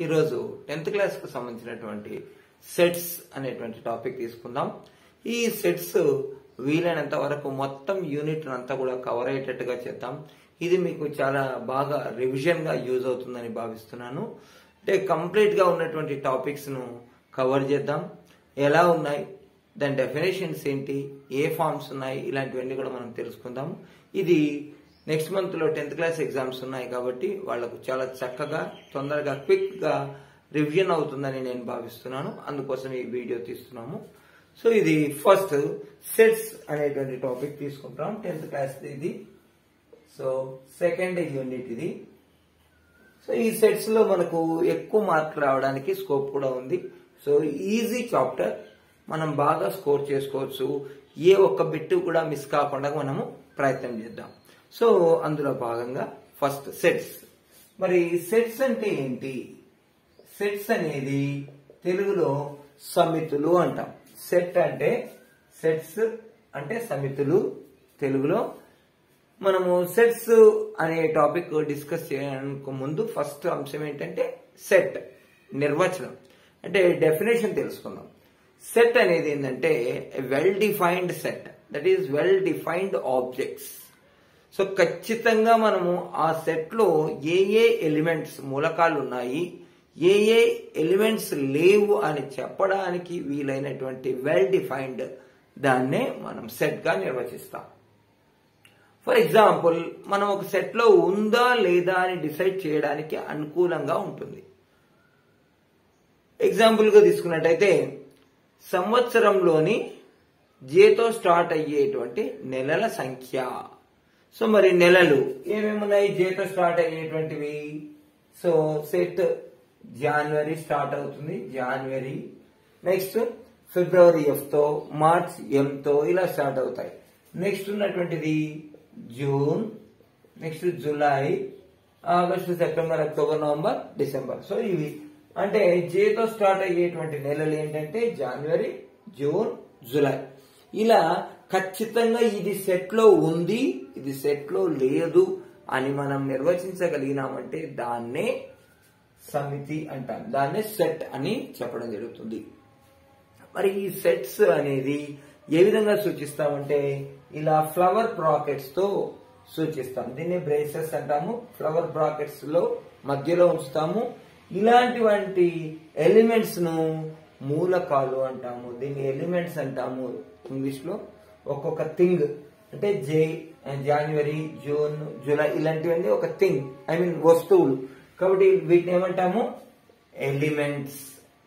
ఈరోజు టెన్త్ క్లాస్కు సంబంధించినటువంటి సెట్స్ అనేటువంటి టాపిక్ తీసుకుందాం ఈ సెట్స్ వీలైనంత వరకు మొత్తం యూనిట్ అంతా కూడా కవర్ అయ్యేటట్టుగా చేద్దాం ఇది మీకు చాలా బాగా రివిజన్ గా యూజ్ అవుతుందని భావిస్తున్నాను అంటే కంప్లీట్ గా ఉన్నటువంటి టాపిక్స్ ను కవర్ చేద్దాం ఎలా ఉన్నాయి దాని డెఫినేషన్స్ ఏంటి ఏ ఫార్మ్స్ ఉన్నాయి ఇలాంటివన్నీ కూడా మనం తెలుసుకుందాం ఇది నెక్స్ట్ మంత్ లో టెన్త్ క్లాస్ ఎగ్జామ్స్ ఉన్నాయి కాబట్టి వాళ్ళకు చాలా చక్కగా తొందరగా క్విక్ గా రివిజన్ అవుతుందని నేను భావిస్తున్నాను అందుకోసం ఈ వీడియో తీస్తున్నాము సో ఇది ఫస్ట్ సెట్స్ అనేటువంటి టాపిక్ తీసుకుంటాం టెన్త్ క్లాస్ ఇది సో సెకండ్ యూనిట్ ఇది సో ఈ సెట్స్ లో మనకు ఎక్కువ మార్క్ రావడానికి స్కోప్ కూడా ఉంది సో ఈజీ చాప్టర్ మనం బాగా స్కోర్ చేసుకోవచ్చు ఏ ఒక్క బిట్ కూడా మిస్ కాకుండా మనము ప్రయత్నం చేద్దాం సో అందులో భాగంగా ఫస్ట్ సెట్స్ మరి సెట్స్ అంటే ఏంటి సెట్స్ అనేది తెలుగులో సమితులు అంటాం సెట్ అంటే సెట్స్ అంటే సమితులు తెలుగులో మనము సెట్స్ అనే టాపిక్ డిస్కస్ చేయడానికి ముందు ఫస్ట్ అంశం ఏంటంటే సెట్ నిర్వచనం అంటే డెఫినేషన్ తెలుసుకుందాం సెట్ అనేది ఏంటంటే well defined set that is well defined objects so ఖచ్చితంగా మనము ఆ సెట్ లో ఏ ఏ ఎలిమెంట్స్ మూలకాలు ఉన్నాయి ఏ ఏ ఎలిమెంట్స్ లేవు అని చెప్పడానికి వీలైనటువంటి వెల్ డిఫైన్డ్ దాన్నే మనం సెట్ గా నిర్వచిస్తాం ఫర్ ఎగ్జాంపుల్ మనం ఒక సెట్ లో ఉందా లేదా అని డిసైడ్ చేయడానికి అనుకూలంగా ఉంటుంది ఎగ్జాంపుల్ గా తీసుకున్నట్టయితే సంవత్సరంలోని జేతో స్టార్ట్ అయ్యేటువంటి నెలల సంఖ్య సో మరి నెలలు ఏమేమి ఉన్నాయి జేతో స్టార్ట్ అయ్యేటువంటివి సో సెట్ జనవరి స్టార్ట్ అవుతుంది జనవరి నెక్స్ట్ ఫిబ్రవరి ఎఫ్ తో మార్చ్ ఎం తో ఇలా స్టార్ట్ అవుతాయి నెక్స్ట్ ఉన్నటువంటిది June next July August September October November December so ఇవి అంటే జేతో స్టార్ట్ అయ్యేటువంటి నెలలు ఏంటంటే జనవరి జూన్ జూలై ఇలా ఖచ్చితంగా ఇది సెట్ లో ఉంది ఇది సెట్ లో లేదు అని మనం నిర్వచించగలిగినామంటే దాన్నే సమితి అంటాం దాన్నే సెట్ అని చెప్పడం జరుగుతుంది మరి ఈ సెట్స్ అనేది ఏ విధంగా సూచిస్తామంటే ఇలా ఫ్లవర్ బ్రాకెట్స్ తో సూచిస్తాం దీన్ని బ్రేసెస్ అంటాము ఫ్లవర్ బ్రాకెట్స్ లో మధ్యలో ఉంచుతాము ఇలాంటివంటి ఎలిమెంట్స్ ను మూలకాలు అంటాము దీన్ని ఎలిమెంట్స్ అంటాము ఇంగ్లీష్ లో ఒక్కొక్క థింగ్ అంటే జే జనవరి జూన్ జూలై ఇలాంటివన్నీ ఒక థింగ్ ఐ మీన్ వస్తువులు కాబట్టి వీటిని ఏమంటాము ఎలిమెంట్స్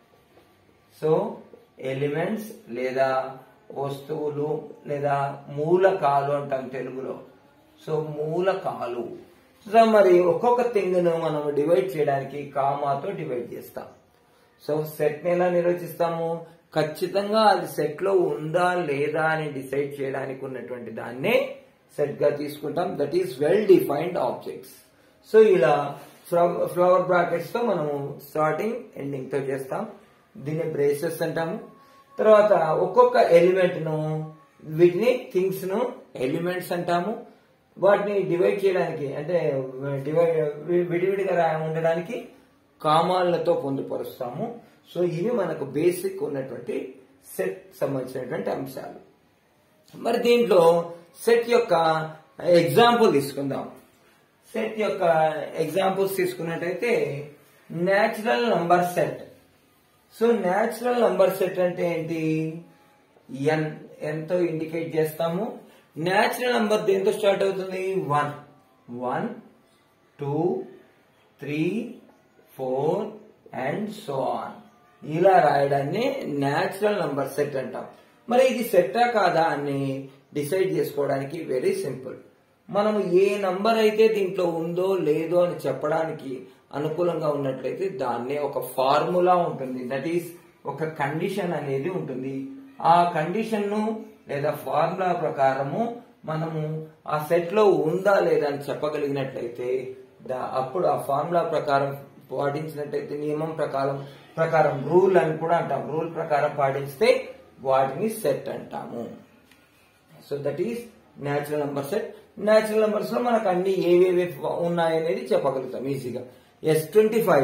సో ఎలిమెంట్స్ లేదా వస్తువులు లేదా మూలకాలు అంటాం తెలుగులో సో మూలకాలు సో మరి ఒక్కొక్క థింగ్ ను మనం డివైడ్ చేయడానికి కామాతో డివైడ్ చేస్తాం సో సెట్ ని ఎలా నిర్వచిస్తాము ఖచ్చితంగా అది సెట్ లో ఉందా లేదా అని డిసైడ్ చేయడానికి ఉన్నటువంటి దాన్నే సెట్ గా తీసుకుంటాం that is well defined objects so ఇలా ఫ్లవర్ బ్రాకెట్స్ తో మనము స్టార్టింగ్ ఎండింగ్ తో చేస్తాం దీన్ని బ్రేసెస్ అంటాము తర్వాత ఒక్కొక్క ఎలిమెంట్ ను వీటిని థింగ్స్ ను ఎలిమెంట్స్ అంటాము వాటిని డివైడ్ చేయడానికి అంటే డివైడ్ విడివిడిగా ఉండడానికి కామాలతో పొందుపరుస్తాము సో ఇవి మనకు బేసిక్ ఉన్నటువంటి సెట్ సంబంధించినటువంటి అంశాలు మరి దీంట్లో సెట్ యొక్క ఎగ్జాంపుల్ తీసుకుందాం సెట్ యొక్క ఎగ్జాంపుల్స్ తీసుకున్నట్టయితే natural number set so natural number set అంటే ఏంటి ఎన్ ఎంతో ఇండికేట్ చేస్తాము న్యాచురల్ నంబర్ దేంతో స్టార్ట్ అవుతుంది one one two three four and so on ఇలా రాయడాన్ని న్యాచురల్ నంబర్ సెట్ అంటాం మరి ఇది సెట్టా కాదా అని డిసైడ్ చేసుకోవడానికి వెరీ సింపుల్ మనం ఏ నంబర్ అయితే దీంట్లో ఉందో లేదో అని చెప్పడానికి అనుకూలంగా ఉన్నట్లయితే దాన్నే ఒక ఫార్ములా ఉంటుంది దట్ ఈస్ ఒక కండిషన్ అనేది ఉంటుంది ఆ కండిషన్ ను లేదా ఫార్ములా ప్రకారము మనము ఆ సెట్ లో ఉందా లేదా అని చెప్పగలిగినట్లయితే అప్పుడు ఆ ఫార్ములా ప్రకారం పాటించినట్టయితే నియమం ప్రకారం ప్రకారం రూల్ అని కూడా అంటాం రూల్ ప్రకారం పాటిస్తే వాటిని సెట్ అంటాము so that is natural number set natural numbers లో మనకు అన్ని ఏవేవి ఉన్నాయనేది చెప్పగలుగుతాం ఈజీగా yes twenty five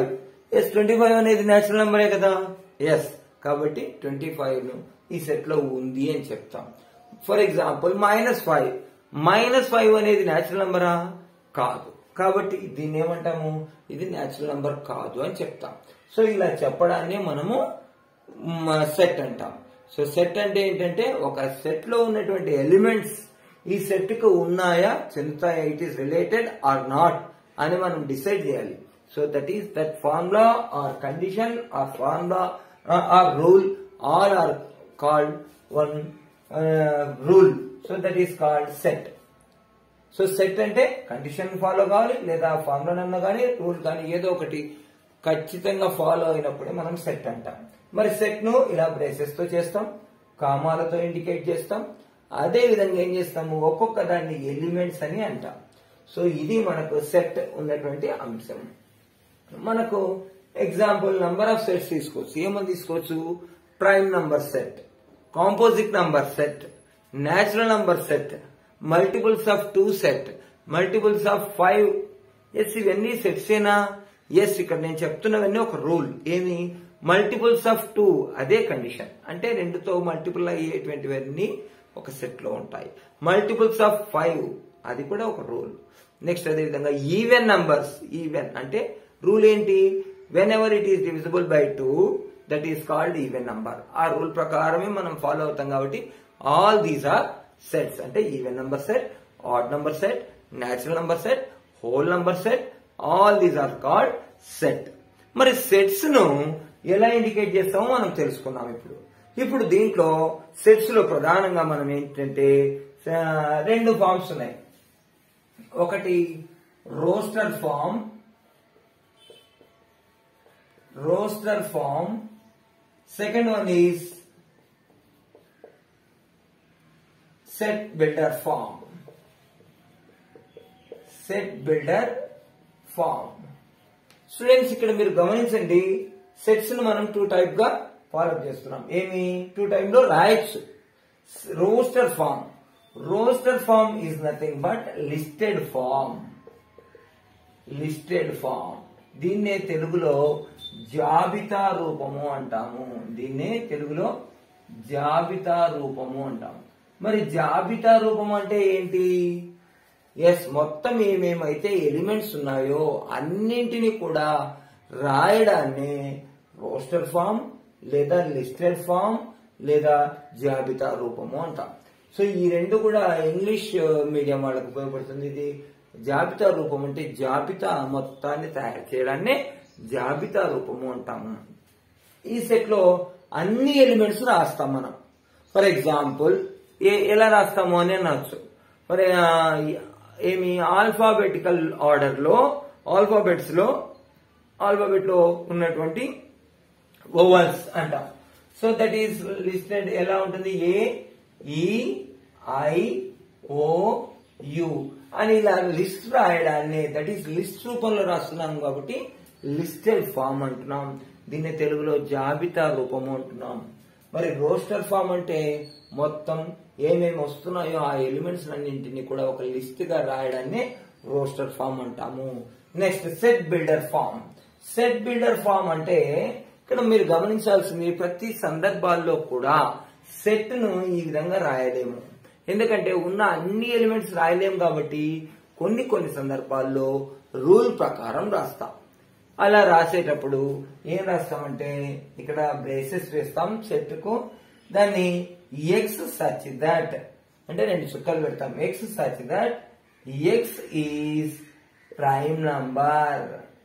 yes twenty five అనేది నేచురల్ నెంబరే కదా ఎస్ కాబట్టి ట్వంటీ ఫైవ్ ను ఈ సెట్ లో ఉంది అని చెప్తాం for example minus five minus five అనేది నేచురల్ నెంబరా కాదు కాబట్టి దీన్ని ఏమంటాము ఇది నేచురల్ నెంబర్ కాదు అని చెప్తాం సో ఇలా చెప్పడాన్ని మనము సెట్ అంటాం సో సెట్ అంటే ఏంటంటే ఒక సెట్ లో ఉన్నటువంటి ఎలిమెంట్స్ ఈ సెట్ కు ఉన్నాయా చెందుతాయా it is related or not అని మనం డిసైడ్ చేయాలి so that is that formula or condition or formula or rule all are called one rule so that is called set so set అంటే condition follow కావాలి లేదా formula కానీ rule కానీ ఏదో ఒకటి ఖచ్చితంగా ఫాలో అయినప్పుడే మనం సెట్ అంటాం మరి సెట్ ను ఇలా బ్రేసెస్ తో చేస్తాం కామాలతో ఇండికేట్ చేస్తాం అదే విధంగా ఏం చేస్తాము ఒక్కొక్క దాన్ని ఎలిమెంట్స్ అని అంటాం సో ఇది మనకు సెట్ ఉన్నటువంటి అంశం మనకు ఎగ్జాంపుల్ నంబర్ ఆఫ్ సెట్స్ తీసుకోవచ్చు ఏమని తీసుకోవచ్చు prime number set composite number set natural number set multiples of two set multiples of five yes ఇవన్నీ సెట్స్ ఏనా ఎస్ ఇక్కడ నేను చెప్తున్నవన్నీ ఒక రూల్ ఏమి మల్టిపుల్స్ ఆఫ్ టూ అదే కండిషన్ అంటే రెండుతో మల్టిపుల్ అయ్యేటువంటివన్నీ ఒక సెట్ లో ఉంటాయి మల్టిపుల్స్ ఆఫ్ ఫైవ్ అది కూడా ఒక రూల్ నెక్స్ట్ అదే విధంగా ఈవెన్ నంబర్స్ ఈవెన్ అంటే రూల్ ఏంటి whenever it is divisible by two that is called even number ఆ రూల్ ప్రకారమే మనం ఫాలో అవుతాం కాబట్టి ఆల్ దీస్ ఆర్ సెట్స్ అంటే even number set odd number set natural number set whole number set all these are called set మరి sets ను ఎలా indicate చేస్తామో మనం తెలుసుకున్నాం ఇప్పుడు ఇప్పుడు దీంట్లో సెట్స్ లో ప్రధానంగా మనం ఏంటంటే ఆ, రెండు ఫామ్స్ ఉన్నాయి ఒకటి roster form roster form second one is set builder form set builder form students ఇక్కడ మీరు గమనించండి సెట్స్ ను మనం టూ టైప్ గా ఫాలో చేస్తున్నాం ఏమి టూ టైప్ లో రాయొచ్చు roster form roster form is nothing but listed form listed form దీన్నే తెలుగులో జాబితా రూపము అంటాము దీన్నే తెలుగులో జాబితా రూపము అంటాము మరి జాబితా రూపం అంటే ఏంటి ఎస్ మొత్తం ఏమేమైతే ఎలిమెంట్స్ ఉన్నాయో అన్నింటినీ కూడా రాయడాన్ని రోస్టర్ ఫామ్ లేదా లిస్టెడ్ ఫామ్ లేదా జాబితా రూపము అంటాం సో ఈ రెండు కూడా ఇంగ్లీష్ మీడియం వాళ్ళకి ఉపయోగపడుతుంది ఇది జాబితా రూపం అంటే జాబితా మొత్తాన్ని తయారు చేయడాన్ని జాబితా రూపము అంటాము ఈ సెట్ లో అన్ని ఎలిమెంట్స్ రాస్తాం మనం ఫర్ ఎగ్జాంపుల్ ఏ- ఎలా రాస్తాము అని అనొచ్చు మరి ఆ, ఏమి ఆల్ఫాబెటికల్ ఆర్డర్ లో ఆల్ఫాబెట్స్ లో ఆల్ఫాబెట్ లో ఉన్నటువంటి ఓవల్స్ అంటాం సో దట్ ఈస్ లిస్టెడ్ ఎలా ఉంటుంది ఏ ఈ ఐ ఓ యు అని ఇలా లిస్ట్ రాయడాన్ని దట్ ఈస్ లిస్ట్ రూపంలో రాస్తున్నాం కాబట్టి లిస్టెడ్ ఫామ్ అంటున్నాం దీన్ని తెలుగులో జాబితా రూపము అంటున్నాం మరి రోస్టర్ ఫామ్ అంటే మొత్తం ఏమేమి వస్తున్నాయో ఆ ఎలిమెంట్స్ అన్నింటినీ కూడా ఒక లిస్ట్ గా రాయడాన్ని రోస్టర్ ఫామ్ అంటాము next set builder form set builder form అంటే ఇక్కడ మీరు గమనించాల్సింది ప్రతి సందర్భాల్లో కూడా సెట్ ను ఈ విధంగా రాయలేము ఎందుకంటే ఉన్న అన్ని ఎలిమెంట్స్ రాయలేము కాబట్టి కొన్ని కొన్ని సందర్భాల్లో రూల్ ప్రకారం రాస్తాం అలా రాసేటప్పుడు ఏం రాస్తామంటే ఇక్కడ బ్రేసెస్ వేస్తాం సెట్ కు దాన్ని ఎక్స్ సచ్ దట్ అంటే రెండు చుక్కలు పెడతాం x such that x is prime number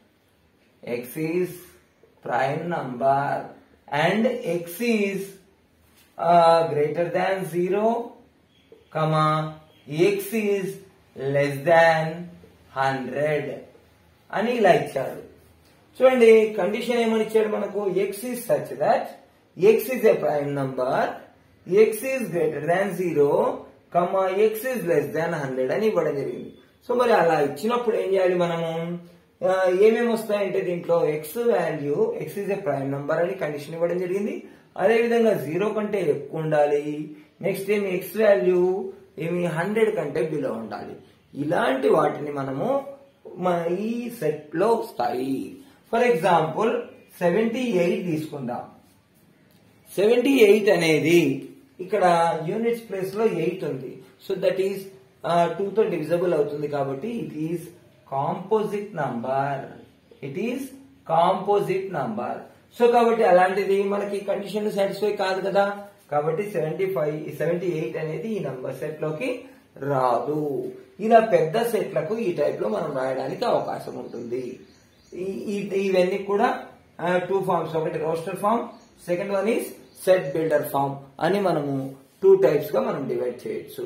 x is prime number and x is uh, greater than 0 comma x is less than 100 అని ఇలా ఇచ్చాడు చూడండి కండిషన్ ఏమని ఇచ్చాడు మనకు x is such that x is a prime number x is greater than zero comma x is less than hundred అని ఇవ్వడం జరిగింది సో మరి అలా ఇచ్చినప్పుడు ఏం చేయాలి మనము ఆ, ఏమేమి వస్తాయంటే దీంట్లో x value x is a prime number అని కండిషన్ ఇవ్వడం జరిగింది అదే విధంగా జీరో కంటే ఎక్కువ ఉండాలి నెక్స్ట్ ఏమి ఎక్స్ వాల్యూ ఏమి హండ్రెడ్ కంటే బిలో ఉండాలి ఇలాంటి వాటిని మనము మన ఈ సెట్ లో వస్తాయి ఫర్ ఎగ్జాంపుల్ సెవెంటీ ఎయిట్ తీసుకుందాం సెవెంటీ ఎయిట్ అనేది ఇక్కడ యూనిట్స్ ప్లేస్ లో ఎయిట్ ఉంది సో దట్ ఈస్ టూ తో డివిజబుల్ అవుతుంది కాబట్టి it is composite number it is composite number so కాబట్టి అలాంటిది మనకి కండిషన్ సాటిస్ఫై కాదు కదా కాబట్టి సెవెంటీ ఫైవ్ సెవెంటీ ఎయిట్ అనేది ఈ నంబర్ సెట్ లోకి రాదు ఇలా పెద్ద సెట్లకు ఈ టైప్ లో మనం రాయడానికి అవకాశం ఉంటుంది ఈ- ఈ- ఇవన్నీ కూడా టూ ఫార్మ్స్ ఒకటి roster form second one is set builder form అని మనము టూ టైప్స్ గా మనం డివైడ్ చేయొచ్చు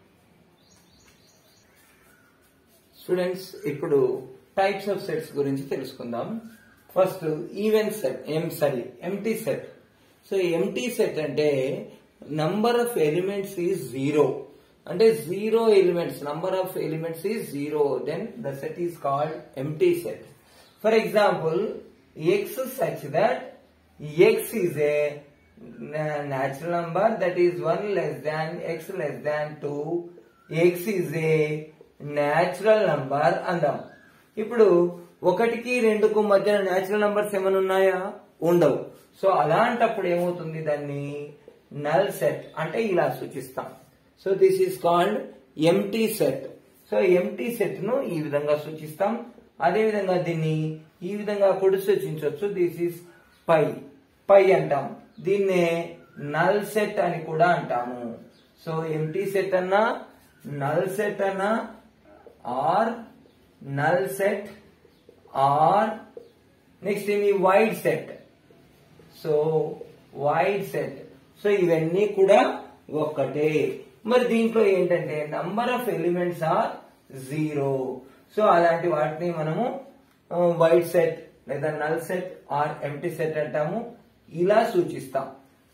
స్టూడెంట్స్ ఇప్పుడు టైప్స్ ఆఫ్ సెట్స్ గురించి తెలుసుకుందాం first event set M sorry empty set so empty set అంటే number of elements is zero అంటే zero elements number of elements is zero then the set is called empty set for example x such that x is a natural number that is 1 less than x less than 2 x is a natural number అందాం ఇప్పుడు ఒకటికి రెండుకు మధ్యన natural numbers ఏమైనా ఉన్నాయా ఉండవు so అలాంటప్పుడు ఏమవుతుంది దాన్ని నల్ సెట్ అంటే ఇలా సూచిస్తాం so this is called empty set so empty set ను ఈ విధంగా సూచిస్తాం అదే విధంగా దీన్ని ఈ విధంగా కూడా సూచించవచ్చు దిస్ ఈస్ పై పై అంటాం దీన్నే నల్ సెట్ అని కూడా అంటాము సో ఎంటీ సెట్ అన్నా నల్ సెట్ అన్నా or null set or next ఏమి void set so void set so ఇవన్నీ కూడా ఒక్కటే మరి దీంట్లో ఏంటంటే number of elements are zero so అలాంటి వాటిని మనము వైడ్ సెట్ లేదా null set or empty set అంటాము ఇలా సూచిస్తాం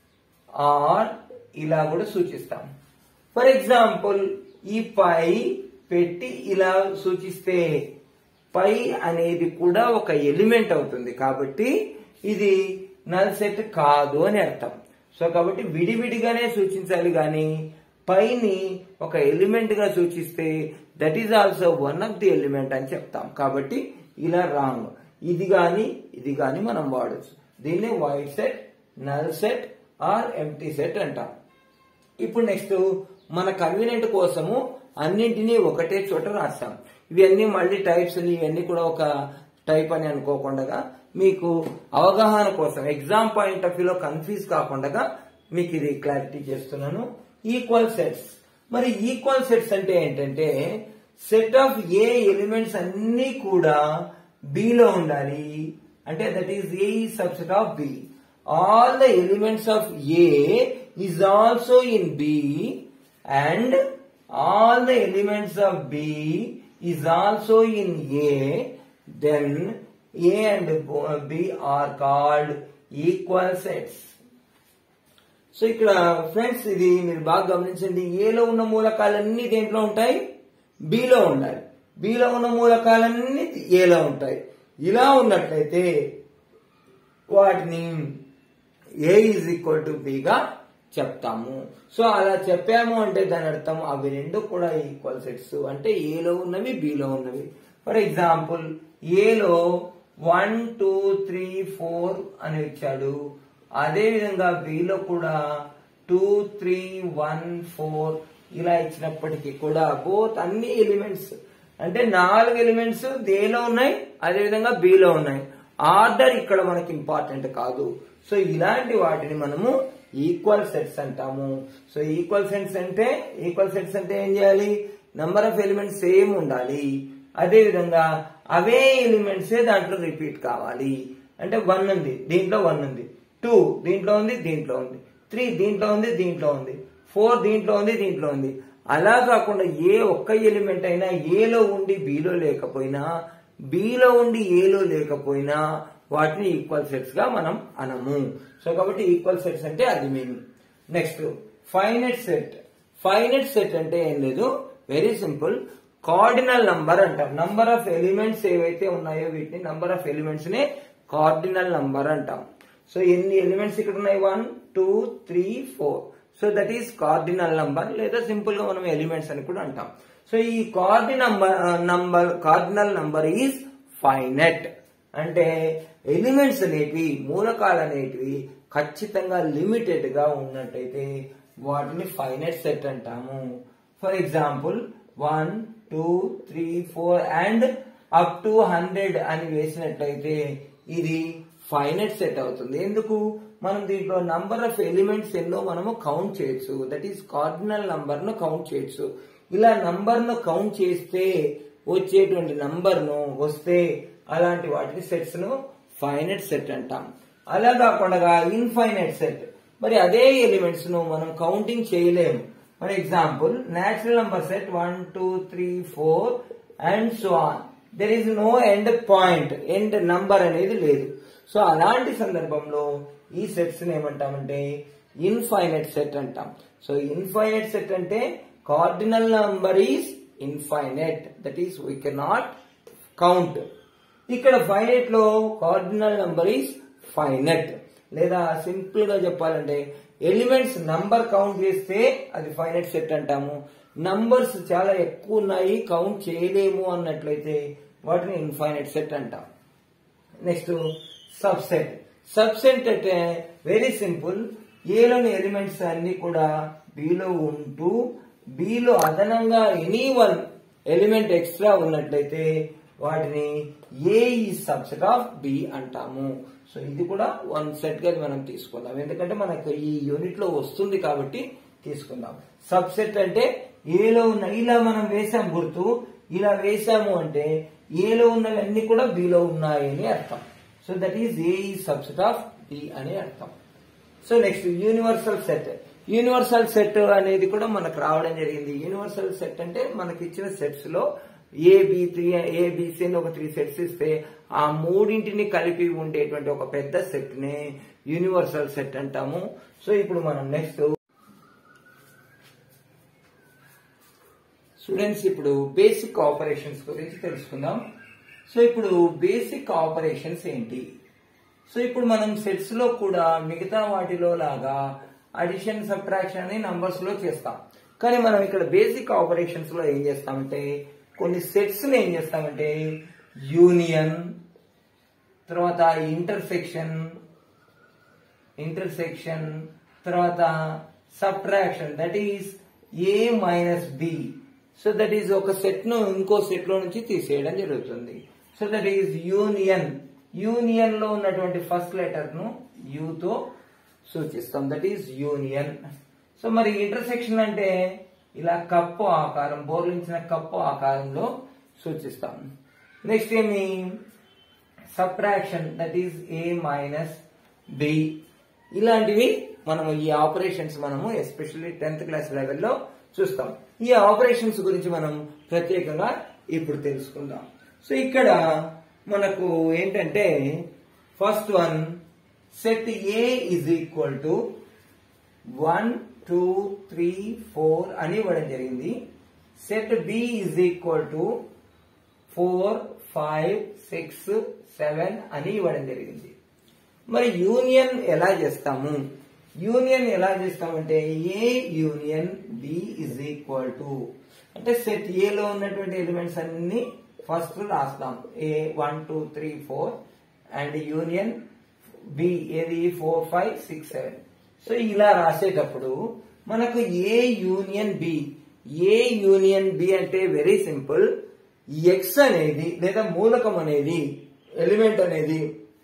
ఆర్ ఇలా కూడా సూచిస్తాం ఫర్ ఎగ్జాంపుల్ ఈ పై పెట్టి ఇలా సూచిస్తే పై అనేది కూడా ఒక ఎలిమెంట్ అవుతుంది కాబట్టి ఇది నల్ సెట్ కాదు అని అర్థం సో కాబట్టి విడివిడిగానే సూచించాలి కానీ పైని ఒక ఎలిమెంట్ గా సూచిస్తే that is also one of the element అని చెప్తాం కాబట్టి ఇలా రాంగ్ ఇది గాని ఇది గాని మనం వాడచ్చు దీన్ని void set null set or empty set అంటాం ఇప్పుడు నెక్స్ట్ మన కన్వీనియంట్ కోసము అన్నింటినీ ఒకటే చోట రాస్తాం ఇవన్నీ మళ్ళీ టైప్స్ అని ఇవన్నీ కూడా ఒక టైప్ అని అనుకోకుండా మీకు అవగాహన కోసం ఎగ్జామ్ పాయింట్ ఆఫ్ వ్యూలో కన్ఫ్యూజ్ కాకుండా మీకు ఇది క్లారిటీ చేస్తున్నాను ఈక్వల్ సెట్స్ మరి ఈక్వల్ సెట్స్ అంటే ఏంటంటే సెట్ ఆఫ్ ఏ ఎలిమెంట్స్ అన్ని కూడా B లో ఉండాలి అంటే that is A subset of B all the elements of A is also in B and all the elements of B is also in A then A and B are called equal sets so ఇక్కడ friends ఇది మీరు బాగా గమనించండి ఏలో ఉన్న మూలకాలన్నీ దేంట్లో ఉంటాయి below ఉండాలి బిలో ఉన్న మూలకాలన్నీ ఏలో ఉంటాయి ఇలా ఉన్నట్లయితే వాటిని ఏ ఈజ్ ఈక్వల్ టు బిగా చెప్తాము సో అలా చెప్పాము అంటే దాని అర్థం అవి రెండు కూడా ఈక్వల్ సెట్స్ అంటే ఏలో ఉన్నవి బిలో ఉన్నవి ఫర్ ఎగ్జాంపుల్ ఏలో వన్ టూ త్రీ ఫోర్ అని ఇచ్చాడు అదే విధంగా బిలో కూడా టూ త్రీ వన్ ఫోర్ ఇలా ఇచ్చినప్పటికీ కూడా బోత్ అన్ని ఎలిమెంట్స్ అంటే నాలుగు ఎలిమెంట్స్ దేలో ఉన్నాయి అదే విధంగా బిలో ఉన్నాయి ఆర్డర్ ఇక్కడ మనకి ఇంపార్టెంట్ కాదు సో ఇలాంటి వాటిని మనము ఈక్వల్ సెట్స్ అంటాము సో ఈక్వల్ సెట్స్ అంటే ఈక్వల్ సెట్స్ అంటే ఏం చేయాలి నంబర్ ఆఫ్ ఎలిమెంట్స్ సేమ్ ఉండాలి అదే విధంగా అవే ఎలిమెంట్సే దాంట్లో రిపీట్ కావాలి అంటే వన్ ఉంది దీంట్లో వన్ ఉంది టూ దీంట్లో ఉంది దీంట్లో ఉంది త్రీ దీంట్లో ఉంది దీంట్లో ఉంది ఫోర్ దీంట్లో ఉంది దీంట్లో ఉంది అలా కాకుండా ఏ ఒక్క ఎలిమెంట్ అయినా ఏలో ఉండి బిలో లేకపోయినా బిలో ఉండి ఏలో లేకపోయినా వాటిని ఈక్వల్ సెట్స్ గా మనం అనము సో కాబట్టి ఈక్వల్ సెట్స్ అంటే అది mean next finite set finite set అంటే ఏం లేదు వెరీ సింపుల్ కార్డినల్ నంబర్ అంటాం నంబర్ ఆఫ్ ఎలిమెంట్స్ ఏవైతే ఉన్నాయో వీటిని నంబర్ ఆఫ్ ఎలిమెంట్స్ నే కార్డినల్ నంబర్ అంటాం సో ఎన్ని ఎలిమెంట్స్ ఇక్కడ ఉన్నాయి one two three four so that is cardinal number లేదా సింపుల్ గా మనం ఎలిమెంట్స్ అని కూడా అంటాం సో ఈ cardi number number cardinal number is finite అంటే ఎలిమెంట్స్ అనేటివి మూలకాలు అనేటివి ఖచ్చితంగా లిమిటెడ్ గా ఉన్నట్టయితే వాటిని ఫైనైట్ సెట్ అంటాము for example one two three four and up to hundred అని వేసినట్లయితే ఇది ఫైనైట్ సెట్ అవుతుంది ఎందుకు మనం దీంట్లో నంబర్ ఆఫ్ ఎలిమెంట్స్ ఎన్నో మనము కౌంట్ చేయొచ్చు దట్ ఈస్ కార్డినల్ నంబర్ ను కౌంట్ చేయొచ్చు ఇలా నంబర్ ను కౌంట్ చేస్తే వచ్చేటువంటి నంబర్ ను వస్తే అలాంటి వాటిని సెట్స్ ను ఫైనైట్ సెట్ అంటాం అలా కాకుండా ఇన్ఫైనైట్ సెట్ మరి అదే ఎలిమెంట్స్ ను మనం కౌంటింగ్ చేయలేము for example natural number set one two three four and so on there is no end point end number అనేది లేదు సో అలాంటి సందర్భంలో ఈ సెట్స్ ఏమంటామంటే ఇన్ఫైనైట్ సెట్ అంటాం సో ఇన్ఫైనైట్ సెట్ అంటే cardinal number is infinite that is we cannot count ఇక్కడ finite లో కార్డినల్ నంబర్ ఈస్ ఫైనట్ లేదా సింపుల్ గా చెప్పాలంటే ఎలిమెంట్స్ నంబర్ కౌంట్ చేస్తే అది ఫైనైట్ సెట్ అంటాము నంబర్స్ చాలా ఎక్కువ ఉన్నాయి కౌంట్ చేయలేము అన్నట్లయితే వాటిని ఇన్ఫైనైట్ సెట్ అంటాం నెక్స్ట్ సబ్సెట్ సబ్సెట్ అంటే వెరీ సింపుల్ ఏలోని ఎలిమెంట్స్ అన్ని కూడా బిలో ఉంటూ బిలో అదనంగా ఎనీ వన్ ఎలిమెంట్ ఎక్స్ట్రా ఉన్నట్లయితే వాటిని ఏ ఈ సబ్సెట్ ఆఫ్ బి అంటాము సో ఇది కూడా వన్ సెట్ గా మనం తీసుకుందాం ఎందుకంటే మనకు ఈ యూనిట్ లో వస్తుంది కాబట్టి తీసుకుందాం సబ్సెట్ అంటే ఏలో ఉన్న ఇలా మనం వేసాం గుర్తు ఇలా వేసాము అంటే ఏలో ఉన్నవన్నీ కూడా బిలో ఉన్నాయి అని అర్థం సో దట్ ఈస్ ఏ ఈ సబ్సెట్ ఆఫ్ బి అని అర్థం so next universal set universal set అనేది కూడా మనకు రావడం జరిగింది యూనివర్సల్ సెట్ అంటే మనకి ఇచ్చిన సెట్స్ లో A B three A BC అని ఒక త్రీ సెట్స్ ఇస్తే ఆ మూడింటిని కలిపి ఉండేటువంటి ఒక పెద్ద సెట్ ని యూనివర్సల్ సెట్ అంటాము సో ఇప్పుడు మనం నెక్స్ట్ స్టూడెంట్స్ ఇప్పుడు బేసిక్ ఆపరేషన్స్ గురించి తెలుసుకుందాం సో ఇప్పుడు బేసిక్ ఆపరేషన్స్ ఏంటి సో ఇప్పుడు మనం సెట్స్ లో కూడా మిగతా వాటిలో లాగా అడిషన్ సబ్ట్రాక్షన్ అని నంబర్స్ లో చేస్తాం కానీ మనం ఇక్కడ బేసిక్ ఆపరేషన్స్ లో ఏం చేస్తామంటే కొన్ని సెట్స్ ఏం చేస్తామంటే యూనియన్ తర్వాత ఇంటర్సెక్షన్ ఇంటర్సెక్షన్ తర్వాత subtraction that is A minus B so that is ఒక సెట్ ను ఇంకో సెట్ లో నుంచి తీసేయడం జరుగుతుంది so that is union union లో ఉన్నటువంటి ఫస్ట్ లెటర్ ను యూ తో సూచిస్తాం దట్ ఈస్ యూనియన్ సో మరి ఇంటర్సెక్షన్ అంటే ఇలా కప్పు ఆకారం బోర్లించిన కప్పు ఆకారంలో సూచిస్తాం నెక్స్ట్ ఏమి subtraction that is A minus B ఇలాంటివి మనము ఈ ఆపరేషన్స్ మనము ఎస్పెషల్లీ టెన్త్ క్లాస్ లెవెల్లో చూస్తాం ఈ ఆపరేషన్స్ గురించి మనం ప్రత్యేకంగా ఇప్పుడు తెలుసుకుందాం సో ఇక్కడ మనకు ఏంటంటే first one set A is equal to one two three four అని ఇవ్వడం జరిగింది set B is equal to four five six seven అని ఇవ్వడం జరిగింది మరి యూనియన్ ఎలా చేస్తాము యూనియన్ ఎలా చేస్తామంటే A union B is equal to అంటే సెట్ ఏలో ఉన్నటువంటి ఎలిమెంట్స్ అన్ని ఫస్ట్ రాస్తాం A one two three four and union B ఏది four five six seven so ఇలా రాసేటప్పుడు మనకు A union B A union B అంటే వెరీ సింపుల్ ఎక్స్ అనేది లేదా మూలకం అనేది ఎలిమెంట్ అనేది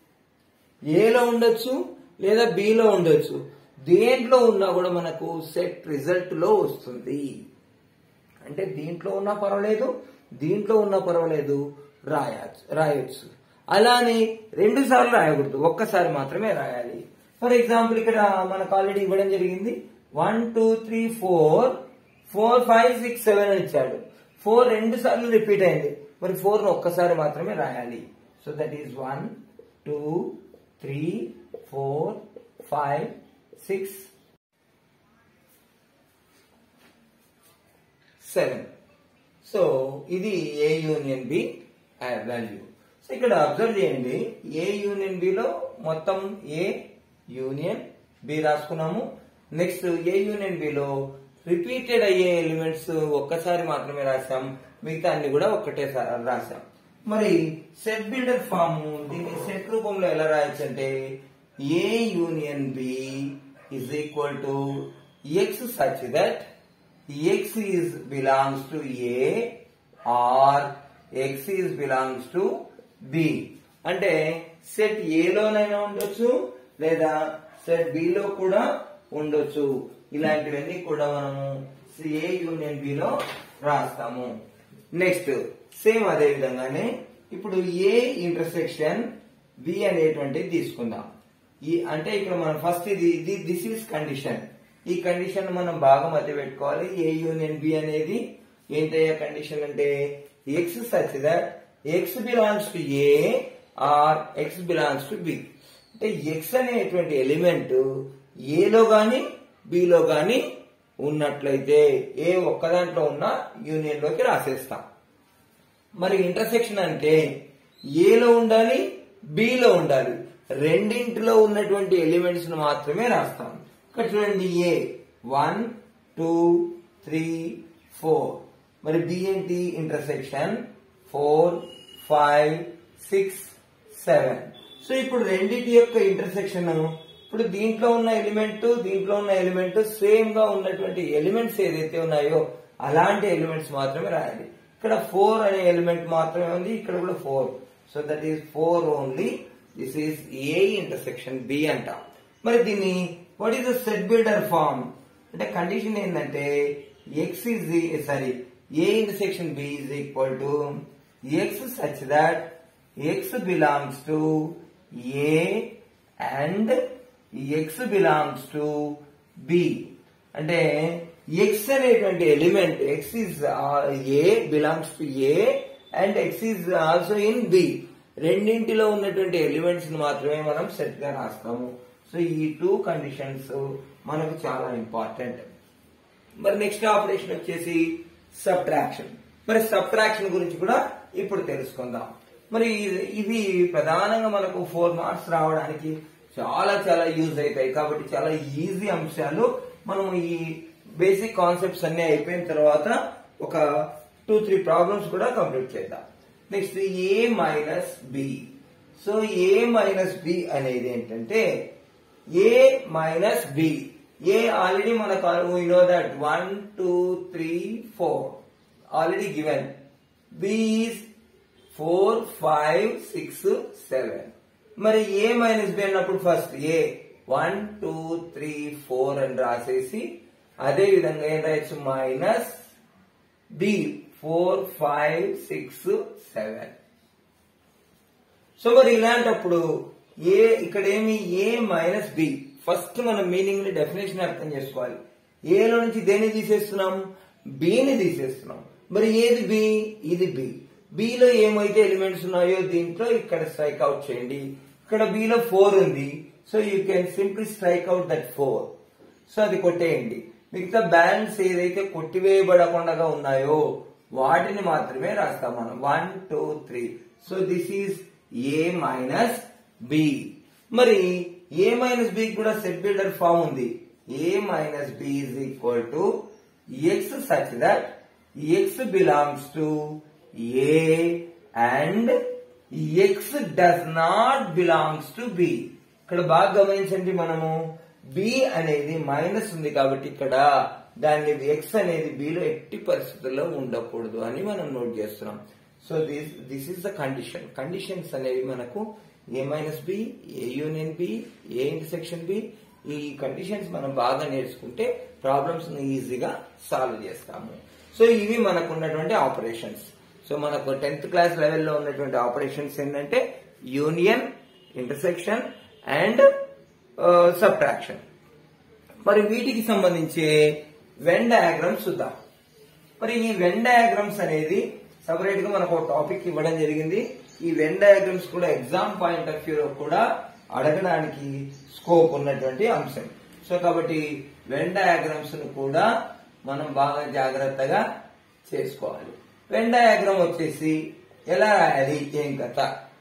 ఏలో ఉండొచ్చు లేదా బిలో ఉండొచ్చు దేంట్లో ఉన్నా కూడా మనకు సెట్ రిజల్ట్ లో వస్తుంది అంటే దీంట్లో ఉన్నా పర్వాలేదు దీంట్లో ఉన్నా పర్వాలేదు రాయచ్చు రాయొచ్చు అలానే రెండు సార్లు రాయకూడదు ఒక్కసారి మాత్రమే రాయాలి ఫర్ ఎగ్జాంపుల్ ఇక్కడ మనకు ఆల్రెడీ ఇవ్వడం జరిగింది one two three four four five six seven అని ఇచ్చాడు ఫోర్ రెండు సార్లు రిపీట్ అయింది మరి ఫోర్ ను ఒక్కసారి మాత్రమే రాయాలి so that is one two three four five six seven so ఇది A union B value so ఇక్కడ అబ్జర్వ్ చేయండి ఏ యూనియన్ బిలో మొత్తం ఏ యూనియన్ బి రాసుకున్నాము నెక్స్ట్ ఏ యూనియన్ బిలో రిపీటెడ్ అయ్యే ఎలిమెంట్స్ ఒక్కసారి మాత్రమే రాసాం మిగతా అన్ని కూడా ఒక్కటేసారి రాసాం మరి సెట్ బిల్డర్ ఫామ్ దీన్ని సెట్ రూపంలో ఎలా రాయొచ్చు అంటే A union B is equal to x such that x is belongs to A or x is belongs to B అంటే సెట్ ఏలోనైనా ఉండొచ్చు లేదా సెట్ బిలో కూడా ఉండొచ్చు ఇలాంటివన్నీ కూడా మనము ఏ యూనియన్ బిలో రాస్తాము నెక్స్ట్ సేమ్ అదే విధంగానే ఇప్పుడు ఏ ఇంటర్సెక్షన్ బి అనేటువంటిది తీసుకుందాం ఈ అంటే ఇక్కడ మనం ఫస్ట్ ఇది ఇది దిస్ ఈస్ కండిషన్ ఈ కండిషన్ మనం బాగా మధ్య పెట్టుకోవాలి ఏ యూనియన్ బి అనేది ఏంటయ్యా కండిషన్ అంటే x such that x belongs to A or x belongs to B అంటే ఎక్స్ అనేటువంటి ఎలిమెంట్ ఏలో గాని బిలో గాని ఉన్నట్లయితే ఏ ఒక్క దాంట్లో ఉన్న యూనియన్ లోకి రాసేస్తాం మరి ఇంటర్సెక్షన్ అంటే ఏలో ఉండాలి బిలో ఉండాలి రెండింటిలో ఉన్నటువంటి ఎలిమెంట్స్ ను మాత్రమే రాస్తాం ఇక్కడ చూడండి A one two three four మరి బి ఏంటి intersection four five six seven so ఇప్పుడు రెండింటి యొక్క ఇంటర్సెక్షన్ ఇప్పుడు దీంట్లో ఉన్న ఎలిమెంట్ దీంట్లో ఉన్న ఎలిమెంట్ సేమ్ గా ఉన్నటువంటి ఎలిమెంట్స్ ఏదైతే ఉన్నాయో అలాంటి ఎలిమెంట్స్ మాత్రమే రాయాలి ఇక్కడ ఫోర్ అనే ఎలిమెంట్ మాత్రమే ఉంది ఇక్కడ కూడా four so that is four only this is A intersection B అంట మరి దీన్ని what is the set builder form అంటే కండిషన్ ఏంటంటే x is sorry A intersection B is equal to x such that x belongs to A and x belongs to B అంటే x అనేటువంటి element x is A belongs to A and x is also in B రెండింటిలో ఉన్నటువంటి elements ని మాత్రమే మనం set గా రాస్తాము so ఈ టూ కండిషన్స్ మనకు చాలా ఇంపార్టెంట్ మరి నెక్స్ట్ ఆపరేషన్ వచ్చేసి సబ్ట్రాక్షన్ మరి సబ్ట్రాక్షన్ గురించి కూడా ఇప్పుడు తెలుసుకుందాం మరి ఇది- ఇది ప్రధానంగా మనకు ఫోర్ మార్క్స్ రావడానికి చాలా చాలా యూజ్ అవుతాయి కాబట్టి చాలా ఈజీ అంశాలు మనం ఈ బేసిక్ కాన్సెప్ట్స్ అన్ని అయిపోయిన తర్వాత ఒక టూ త్రీ ప్రాబ్లమ్స్ కూడా కంప్లీట్ చేద్దాం next A minus B so A minus B అనేది ఏంటంటే A minus B A already మనకు we know that one two three four already given B is four five six seven మరి A minus B అన్నప్పుడు first A one two three four అని రాసేసి అదే విధంగా ఏం రాయొచ్చు minus B four five six seven so మరి ఇలాంటప్పుడు ఏ ఇక్కడ ఏమి ఏ మైనస్ బి ఫస్ట్ మనం మీనింగ్ ని డెఫినేషన్ అర్థం చేసుకోవాలి ఏలో నుంచి దేన్ని తీసేస్తున్నాం బిని తీసేస్తున్నాం మరి ఏది బి ఇది బి బిలో ఏమైతే ఎలిమెంట్స్ ఉన్నాయో దీంట్లో ఇక్కడ స్ట్రైక్ అవుట్ చేయండి ఇక్కడ బిలో ఫోర్ ఉంది so you can simply strike out that four so అది కొట్టేయండి మిగతా బ్యాలెన్స్ ఏదైతే కొట్టివేయబడకుండా ఉన్నాయో వాటిని మాత్రమే రాస్తాం మనం one two three so this is A minus B మరి ఏ మైనస్ బి కూడా సెట్ బిల్డర్ ఫామ్ ఉంది A minus B is equal to x such that x belongs to A and x does not belongs to B ఇక్కడ బాగా గమనించండి మనము B అనేది minus ఉంది కాబట్టి ఇక్కడ దాన్ని ఎక్స్ అనేది బిలో ఎట్టి పరిస్థితుల్లో ఉండకూడదు అని మనం నోట్ చేస్తున్నాం so this this is the condition conditions అనేవి మనకు A minus B A union B A intersection B ఈ కండిషన్స్ మనం బాగా నేర్చుకుంటే ప్రాబ్లమ్స్ ఈజీగా సాల్వ్ చేస్తాము సో ఇవి మనకు ఉన్నటువంటి ఆపరేషన్స్ సో మనకు టెన్త్ క్లాస్ లెవెల్లో ఉన్నటువంటి ఆపరేషన్స్ ఏంటంటే యూనియన్ ఇంటర్సెక్షన్ అండ్ సబ్ట్రాక్షన్ మరి వీటికి సంబంధించి వెన్ డయాగ్రామ్స్ చూద్దాం మరి ఈ వెన్ డయాగ్రామ్స్ అనేది సపరేట్ గా మనకు ఒక టాపిక్ ఇవ్వడం జరిగింది ఈ వెన్ డయాగ్రామ్స్ కూడా ఎగ్జామ్ పాయింట్ ఆఫ్ వ్యూలో కూడా అడగడానికి స్కోప్ ఉన్నటువంటి అంశం సో కాబట్టి వెన్ డయాగ్రామ్స్ ను కూడా మనం బాగా జాగ్రత్తగా చేసుకోవాలి వెన్ డయాగ్రామ్ వచ్చేసి ఎలా రాయాలి ఏం కథ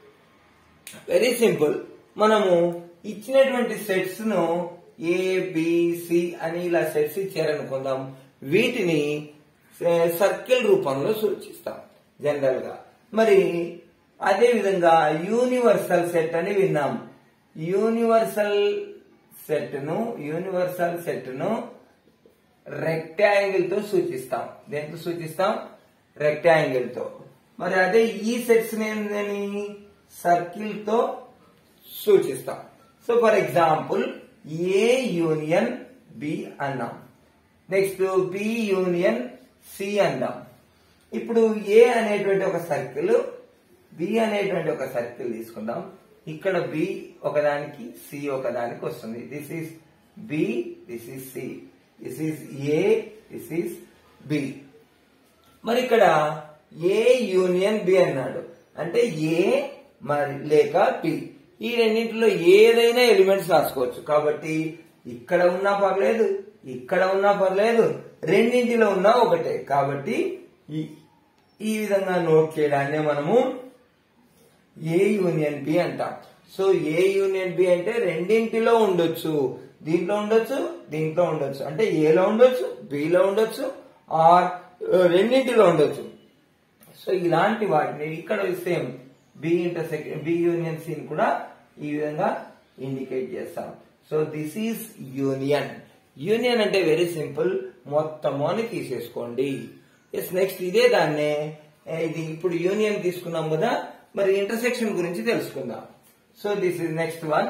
వెరీ సింపుల్ మనము ఇచ్చినటువంటి సెట్స్ ను ఏ సి అని ఇలా సెట్స్ ఇచ్చారనుకుందాం వీటిని సర్కిల్ రూపంలో సూచిస్తాం జనరల్ గా మరి అదే విధంగా యూనివర్సల్ సెట్ అని విన్నాం యూనివర్సల్ సెట్ ను యూనివర్సల్ సెట్ ను రెక్టాంగిల్ తో సూచిస్తాం దేంతో సూచిస్తాం రెక్టాంగిల్ తో మరి అదే ఈ సెట్స్ ఏందని సర్కిల్ తో సూచిస్తాం so for example A union B అన్నాం నెక్స్ట్ బి యూనియన్ సి అందాం ఇప్పుడు ఏ అనేటువంటి ఒక సర్కిల్ బి అనేటువంటి ఒక సర్కిల్ తీసుకుందాం ఇక్కడ బి ఒకదానికి సి ఒకదానికి వస్తుంది this is B this is C this is A this is B మరి ఇక్కడ ఏ యూనియన్ బి అన్నాడు అంటే ఏ మరి లేక బి ఈ రెండింటిలో ఏదైనా ఎలిమెంట్స్ రాసుకోవచ్చు కాబట్టి ఇక్కడ ఉన్నా పర్లేదు ఇక్కడ ఉన్నా పర్లేదు రెండింటిలో ఉన్నా ఒకటే కాబట్టి ఈ ఈ విధంగా నోట్ చేయడాన్ని మనము ఏ యూనియన్ బి అంటాం సో ఏ యూనియన్ బి అంటే రెండింటిలో ఉండొచ్చు దీంట్లో ఉండొచ్చు దీంట్లో ఉండొచ్చు అంటే ఏలో ఉండొచ్చు బిలో ఉండొచ్చు ఆర్ రెండింటిలో ఉండొచ్చు సో ఇలాంటి వాటిని ఇక్కడ same B intersect B union సీన్ కూడా ఈ విధంగా ఇండికేట్ చేస్తాం so this is union union అంటే వెరీ సింపుల్ మొత్తము అని తీసేసుకోండి ఎస్ నెక్స్ట్ ఇదే దాన్నే ఏ, ఇది ఇప్పుడు యూనియన్ తీసుకున్నాం కదా మరి ఇంటర్సెక్షన్ గురించి తెలుసుకుందాం so this is next one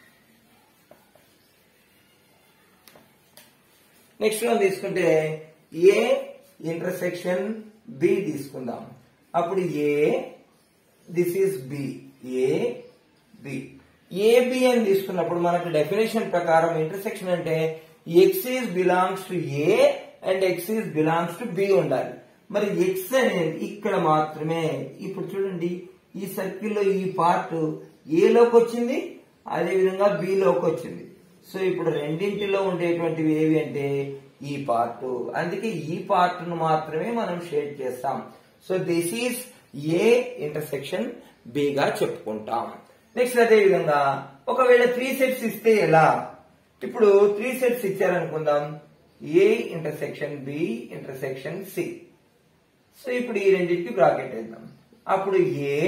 next one తీసుకుంటే ఏ ఇంటర్సెక్షన్ బి తీసుకుందాం అప్పుడు A this is B A B A B అని తీసుకున్నప్పుడు మనకు డెఫినేషన్ ప్రకారం ఇంటర్సెక్షన్ అంటే x is belongs to A and x is belongs to B ఉండాలి మరి ఎక్స్ అనేది ఇక్కడ మాత్రమే ఇప్పుడు చూడండి ఈ సర్కిల్లో ఈ పార్ట్ ఏలోకి వచ్చింది అదేవిధంగా బిలోకి వచ్చింది సో ఇప్పుడు రెండింటిలో ఉండేటువంటివి ఏవి అంటే ఈ పార్ట్ అందుకే ఈ పార్ట్ ను మాత్రమే మనం షేడ్ చేస్తాం so this is A intersection B గా చెప్పుకుంటాం నెక్స్ట్ అదే విధంగా ఒకవేళ త్రీ సెట్స్ ఇస్తే ఎలా ఇప్పుడు త్రీ సెట్స్ ఇచ్చారనుకుందాం A intersection B intersection C so ఇప్పుడు ఈ రెండింటికి బ్రాకెట్ వేద్దాం అప్పుడు ఏ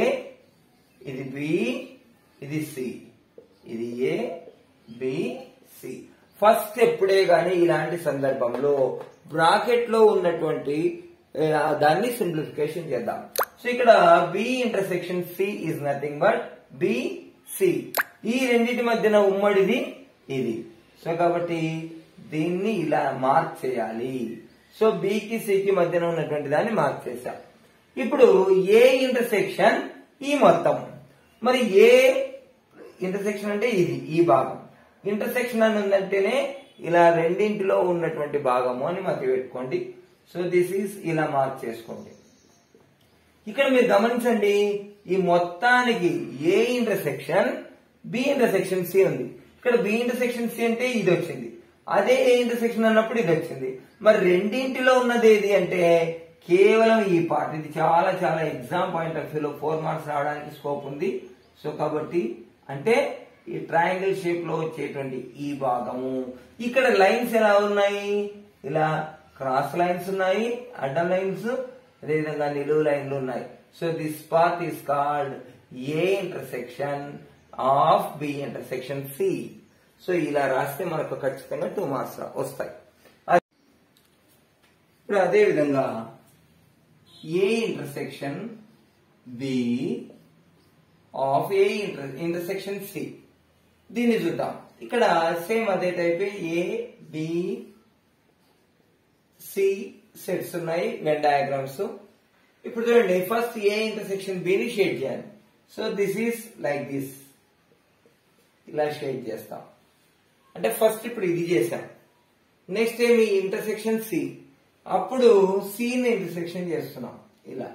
ఇది బి ఇది సి ఇది ఏ బి సి ఫస్ట్ ఎప్పుడే గాని ఇలాంటి సందర్భంలో బ్రాకెట్ లో ఉన్నటువంటి ఆ, దాన్ని సింప్లిఫికేషన్ చేద్దాం సో ఇక్కడ B intersection C is nothing but B C ఈ రెండింటి మధ్యన ఉమ్మడిది ఇది సో కాబట్టి దీన్ని ఇలా మార్క్ చేయాలి సో బికి సికి మధ్యన ఉన్నటువంటి దాన్ని మార్క్ చేశాం ఇప్పుడు ఏ ఇంటర్సెక్షన్ ఈ మొత్తం మరి ఏ ఇంటర్సెక్షన్ అంటే ఇది ఈ భాగం ఇంటర్సెక్షన్ అని ఉందంటేనే ఇలా రెండింటిలో ఉన్నటువంటి భాగము అని మధ్య పెట్టుకోండి సో దిస్ ఈస్ ఇలా మార్క్ చేసుకోండి ఇక్కడ మీరు గమనించండి ఈ మొత్తానికి A intersection B intersection C ఉంది ఇక్కడ బి ఇంటర్సెక్షన్ సి అంటే ఇది వచ్చింది అదే ఏ ఇంటర్సెక్షన్ అన్నప్పుడు ఇది వచ్చింది మరి రెండింటిలో ఉన్నది ఏది అంటే కేవలం ఈ పార్ట్ ఇది చాలా చాలా ఎగ్జామ్ పాయింట్ ఆఫ్ వ్యూలో ఫోర్ మార్క్స్ రావడానికి స్కోప్ ఉంది సో కాబట్టి అంటే ఈ ట్రయాంగిల్ షేప్ లో వచ్చేటువంటి ఈ భాగము ఇక్కడ లైన్స్ ఎలా ఉన్నాయి ఇలా క్రాస్ లైన్స్ ఉన్నాయి అడ్డ లైన్స్ అదేవిధంగా నిలువు లైన్లు ఉన్నాయి so this part is called A intersection of B intersection C so ఇలా రాస్తే మనకు ఖచ్చితంగా టూ మార్క్స్ వస్తాయి అది- ఇప్పుడు అదే విధంగా A intersection B of A inter intersection C దీన్ని చూద్దాం ఇక్కడ సేమ్ అదే type A B C sets ఉన్నాయి వెన్ డయాగ్రామ్స్ ఇప్పుడు చూడండి ఫస్ట్ ఏ ఇంటర్సెక్షన్ బిని షేడ్ చేయాలి so this is like this ఇలా షేడ్ చేస్తాం అంటే ఫస్ట్ ఇప్పుడు ఇది చేసాం నెక్స్ట్ ఏమి ఇంటర్సెక్షన్ సి అప్పుడు సిని ఇంటర్సెక్షన్ చేస్తున్నాం ఇలా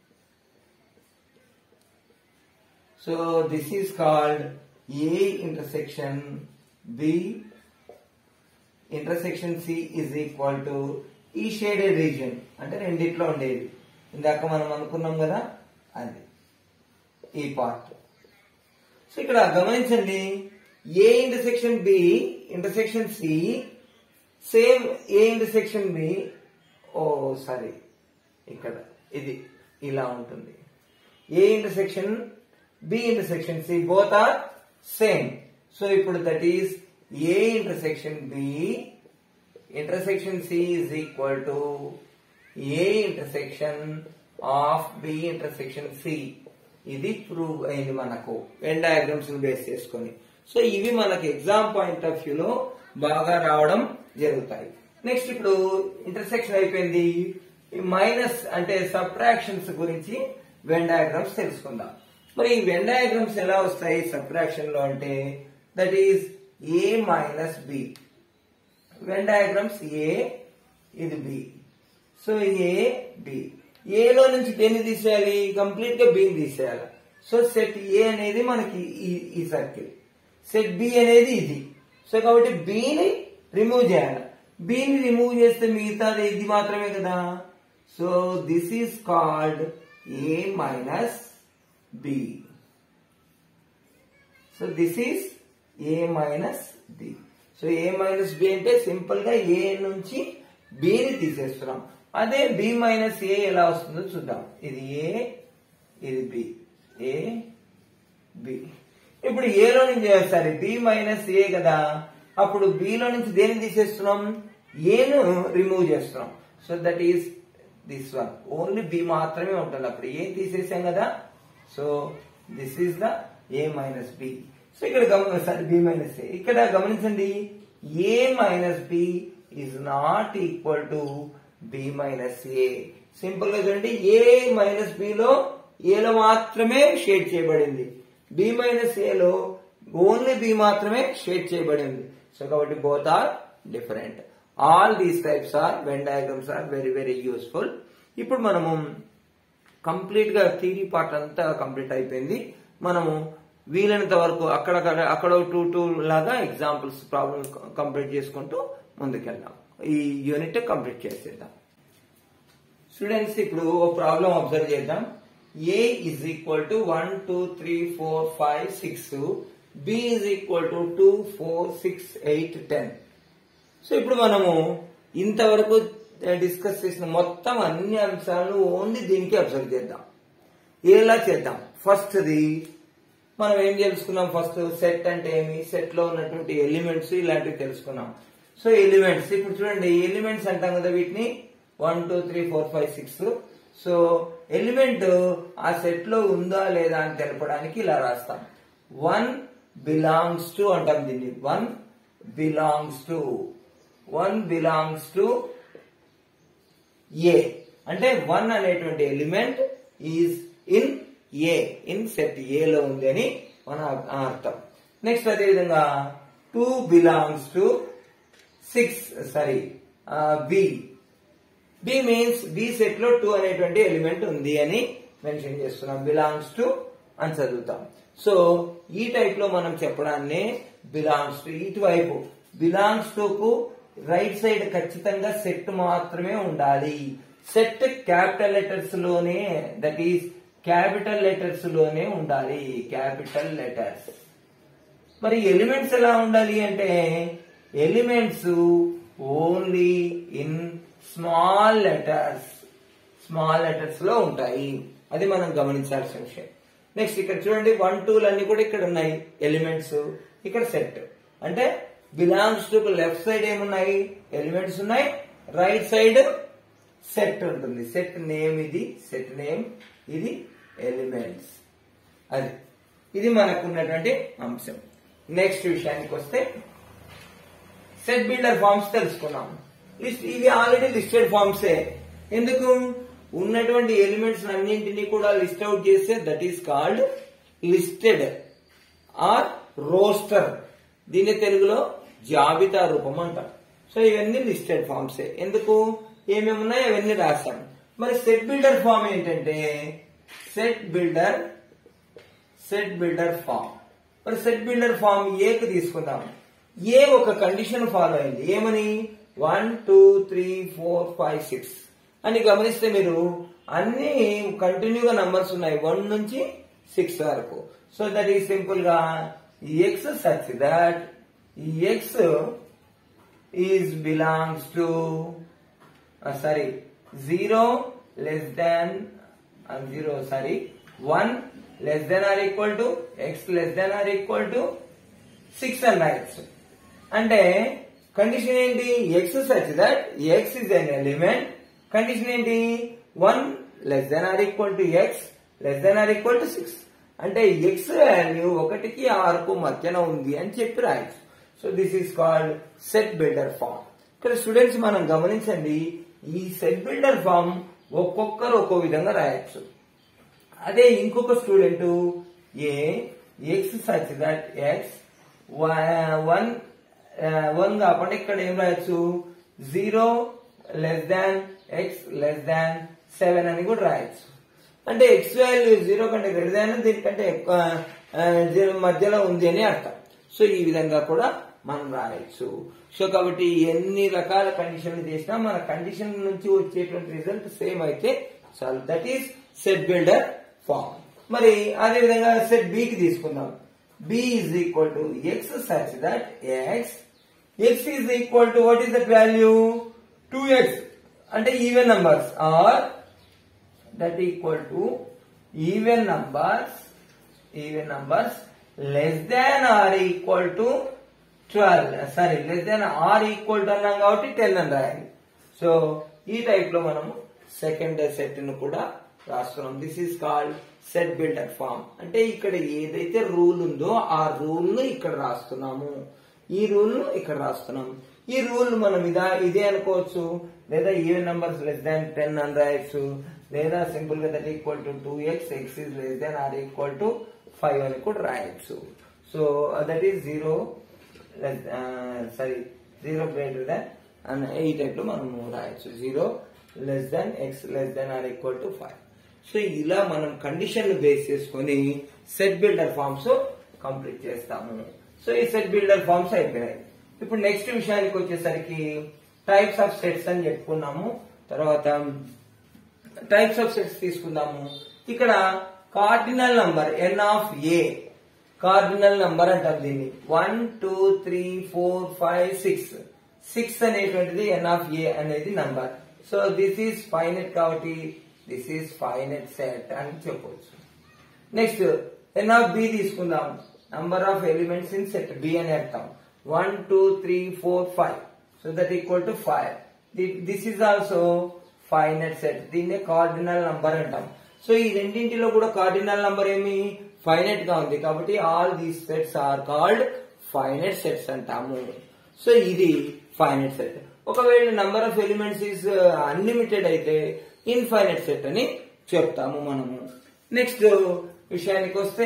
so this is called A intersection B intersection C is equal to ఈ షేడెడ్ రీజియన్ అంటే రెండిట్లో ఉండేది ఇందాక మనం అనుకున్నాం కదా అది ఈ పార్ట్ సో ఇక్కడ గమనించండి A intersection B intersection C same A intersection B oh sorry ఇక్కడ ఇది ఇలా ఉంటుంది A intersection B intersection C both are same so ఇప్పుడు that is A intersection B intersection C is equal to A intersection of B intersection C ఇది prove అయింది మనకు Venn diagrams base చేసుకొని so ఇవి మనకి ఎగ్జామ్ పాయింట్ ఆఫ్ వ్యూ లో బాగా రావడం జరుగుతాయి నెక్స్ట్ ఇప్పుడు ఇంటర్సెక్షన్ అయిపోయింది మైనస్ అంటే సబ్ట్రాక్షన్స్ గురించి వెన్ డయాగ్రామ్స్ తెలుసుకుందాం మరి ఈ వెన్ డయాగ్రామ్స్ ఎలా వస్తాయి సబ్ట్రాక్షన్ లో అంటే that is A minus B Venn diagrams A ఇది బి సో ఏ బి ఏలో నుంచి దేన్ని తీసేయాలి కంప్లీట్ గా బిని తీసేయాలి సో సెట్ ఏ అనేది మనకి ఈ- ఈ సర్కిల్ సెట్ బి అనేది ఇది సో కాబట్టి బిని రిమూవ్ చేయాలి బిని రిమూవ్ చేస్తే మిగతాది ఇది మాత్రమే కదా so this is called A minus B so this is A minus B so A minus B అంటే సింపుల్ గా ఏ నుంచి బిని తీసేస్తున్నాం అదే బి మైనస్ ఏ ఎలా వస్తుందో చూద్దాం ఇది ఏ ఇది బి ఏ బి ఇప్పుడు ఏలో నుంచి సారీ బి మైనస్ ఏ కదా అప్పుడు బిలో నుంచి దేని తీసేస్తున్నాం ఏను రిమూవ్ చేస్తున్నాం so that is this one only B మాత్రమే ఉంటుంది అప్పుడు ఏ తీసేసాం కదా so this is the A minus B so ఇక్కడ గమ సారీ బి మైనస్ ఏ ఇక్కడ గమనించండి A minus B is not equal to B minus A simple గా చూడండి ఏ మైనస్ బిలో ఏలో మాత్రమే షేడ్ చేయబడింది బి మైనస్ ఏలో ఓన్లీ బి మాత్రమే షేడ్ చేయబడింది సో కాబట్టి both are different all these types or when diagrams are very very useful ఇప్పుడు మనము కంప్లీట్ గా థీరీ పార్ట్ అంతా కంప్లీట్ అయిపోయింది మనము వీలైనంత వరకు అక్కడ అక్కడ టూ టూ లాగా ఎగ్జాంపుల్స్ ప్రాబ్లమ్ కంప్లీట్ చేసుకుంటూ ముందుకెళ్దాం ఈ యూనిట్ కంప్లీట్ చేసేద్దాం స్టూడెంట్స్ ఇప్పుడు ఒక ప్రాబ్లం అబ్జర్వ్ చేద్దాం A is equal to one two three four five six B is equal to two four six eight ten so ఇప్పుడు మనము ఇంతవరకు డిస్కస్ చేసిన మొత్తం అన్ని అంశాలను ఓన్లీ దీనికి అబ్జర్వ్ చేద్దాం ఎలా చేద్దాం ఫస్ట్ది మనం ఏం తెలుసుకున్నాం ఫస్ట్ సెట్ అంటే ఏమి సెట్ లో ఉన్నటువంటి ఎలిమెంట్స్ ఇలాంటివి తెలుసుకున్నాం సో ఎలిమెంట్స్ ఇప్పుడు చూడండి ఎలిమెంట్స్ అంటాం కదా వీటిని one two three four five six so element ఆ సెట్ లో ఉందా లేదా అని తెలపడానికి ఇలా రాస్తాం వన్ బిలాంగ్స్ టు అంటాం దీన్ని one belongs to one belongs to A అంటే వన్ అనేటువంటి element is in A in set ఏలో ఉంది అని మన అర్థం నెక్స్ట్ అదేవిధంగా two belongs to six sorry B B means B set లో టూ అనేటువంటి ఎలిమెంట్ ఉంది అని మెన్షన్ చేస్తున్నాం బిలాంగ్స్ టు అని చదువుతాం సో ఈ టైప్ లో మనం చెప్పడాన్ని బిలాంగ్స్ టు ఇటువైపు బిలాంగ్స్ టు కు రైట్ సైడ్ ఖచ్చితంగా సెట్ మాత్రమే ఉండాలి సెట్ క్యాపిటల్ లెటర్స్ లోనే దట్ ఈస్ క్యాపిటల్ లెటర్స్ లోనే ఉండాలి క్యాపిటల్ లెటర్స్ మరి ఎలిమెంట్స్ ఎలా ఉండాలి అంటే elements only in small letters small letters లో ఉంటాయి అది మనం గమనించాల్సిన విషయం నెక్స్ట్ ఇక్కడ చూడండి వన్ టూలు అన్ని కూడా ఇక్కడ ఉన్నాయి ఎలిమెంట్స్ ఇక్కడ సెట్ అంటే బిలాంగ్స్ టు లెఫ్ట్ సైడ్ ఏమున్నాయి ఎలిమెంట్స్ ఉన్నాయి రైట్ సైడ్ సెట్ ఉంటుంది సెట్ నేమ్ ఇది సెట్ నేమ్ ఇది ఎలిమెంట్స్ అది ఇది మనకు ఉన్నటువంటి అంశం నెక్స్ట్ విషయానికి వస్తే సెట్ బిల్డర్ ఫార్మ్స్ తెలుసుకున్నాం లిస్ట్ ఇవి ఆల్రెడీ లిస్టెడ్ ఫార్మ్సే ఎందుకు ఉన్నటువంటి ఎలిమెంట్స్ అన్నింటినీ కూడా లిస్ట్ అవుట్ చేస్తే that is called listed or roster దీన్ని తెలుగులో జాబితా రూపం అంటాం సో ఇవన్నీ లిస్టెడ్ ఫార్మ్సే ఎందుకు ఏమేమి ఉన్నాయో అవన్నీ రాస్తాం మరి సెట్ బిల్డర్ ఫామ్ ఏంటంటే set builder set builder form మరి సెట్ బిల్డర్ ఫామ్ ఏకి తీసుకుందాం ఏ ఒక కండిషన్ ఫాలో అయింది ఏమని one two three four five six అని గమనిస్తే మీరు అన్ని కంటిన్యూగా నంబర్స్ ఉన్నాయి వన్ నుంచి సిక్స్ వరకు సో దట్ ఈ సింపుల్ గా x such that x is belongs to sorry zero less than zero sorry one less than or equal to x less than or equal to six అని రాయొచ్చు అంటే condition ఏంటి x such that x is an element condition ఏంటి one less than or equal to x less than or equal to six అంటే x value ఒకటికి ఆరుకు మధ్యన ఉంది అని చెప్పి రాయొచ్చు so this is called set builder form ఇక్కడ స్టూడెంట్స్ మనం గమనించండి ఈ సెట్ బిల్డర్ ఫామ్ ఒక్కొక్కరు ఒక్కో విధంగా రాయొచ్చు అదే ఇంకొక student A x such that x one one కాకుండా ఇక్కడ ఏం రాయొచ్చు zero less than x less than seven అని కూడా రాయొచ్చు అంటే ఎక్స్ వాల్యూ జీరో కంటే గ్రేటర్ దాన్ దీనికంటే ఎక్కువ జీరో మధ్యలో ఉంది అని అర్థం సో ఈ విధంగా కూడా మనం రాయొచ్చు సో కాబట్టి ఎన్ని రకాల కండిషన్లు చేసినా మన కండిషన్ నుంచి వచ్చేటువంటి రిజల్ట్ సేమ్ అయితే చాలు that is set builder form మరి అదే విధంగా సెట్ బి కి తీసుకుందాం B is equal to x such that x x is equal to what is that value two x అంటే even numbers or that equal to even numbers even numbers less than or equal to twelve sorry less than or equal to అన్నాం కాబట్టి ten అని రాయాలి so ఈ type లో మనము second set ను కూడా రాస్తున్నాం this is called set builder form అంటే ఇక్కడ ఏదైతే రూల్ ఉందో ఆ రూల్ ను ఇక్కడ రాస్తున్నాము ఈ రూల్ ను ఇక్కడ రాస్తున్నాం ఈ రూల్ మనం ఇదా ఇదే అనుకోవచ్చు లేదా even numbers less than ten అని రాయొచ్చు లేదా సింపుల్ గా that equal to two x x is less than or equal to five అని కూడా రాయొచ్చు so that is zero sorry zero greater than అని ఈ టైప్ లో మనం రాయొచ్చు zero less than x less than or equal to five so ఇలా మనం కండిషన్ బేస్ చేసుకొని సెట్ బిల్డర్ ఫార్మ్స్ కంప్లీట్ చేస్తాము సో ఈ సెట్ బిల్డర్ ఫార్మ్స్ అయిపోయినాయి ఇప్పుడు నెక్స్ట్ విషయానికి వచ్చేసరికి టైప్స్ ఆఫ్ సెట్స్ అని చెప్పుకున్నాము తర్వాత టైప్స్ ఆఫ్ సెట్స్ తీసుకుందాము ఇక్కడ cardinal number n of A cardinal number అంటాం దీన్ని one two three four five six six అనేటువంటిది ఎన్ ఆఫ్ ఏ అనేది number so this is finite కాబట్టి దిస్ ఈస్ ఫైనెట్ సెట్ అని చెప్పవచ్చు నెక్స్ట్ ఎన్ ఆఫ్ బి తీసుకుందాం number of elements in set B అని అర్థం one two three four five so that equal to five this is also finite set దీన్నే cardinal number అంటాం so ఈ రెండింటిలో కూడా కార్డినల్ నంబర్ ఏమి ఫైనెట్ గా ఉంది కాబట్టి all these sets are called finite sets అంటాము సో ఇది ఫైనెట్ సెట్ ఒకవేళ number of elements is unlimited అయితే ఇన్ఫైనెట్ సెట్ అని చెప్తాము మనము నెక్స్ట్ విషయానికి వస్తే